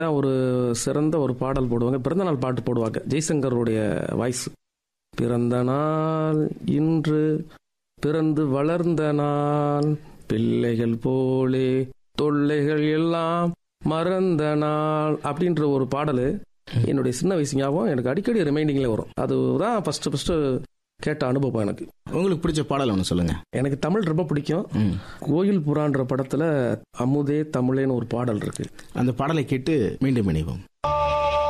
ஒரு சிறந்த ஒரு பாடல் போடுவாங்க பிறந்த நாள் பாட்டு போடுவாங்க ஜெய்சங்கருடைய வாய்ஸ் பிறந்த நாள் இன்று பிறந்து வளர்ந்த நாள் பிள்ளைகள் போலே தொல்லைகள் எல்லாம் மறந்த நாள் அப்படின்ற ஒரு பாடல் என்னுடைய சின்ன வயசு ஞாபகம் எனக்கு அடிக்கடி ரிமைண்டிங்ல வரும் அதுதான் ஃபர்ஸ்ட் ஃபர்ஸ்ட் கேட்ட அனுபவம் எனக்கு உங்களுக்கு பிடிச்ச பாடல் ஒன்று சொல்லுங்க எனக்கு தமிழ் ரொம்ப பிடிக்கும் ம். கோயில் புறான்ற படத்துல அமுதே தமிழேன்னு ஒரு பாடல் இருக்கு அந்த பாடலை கேட்டு மீண்டும் இணைவோம்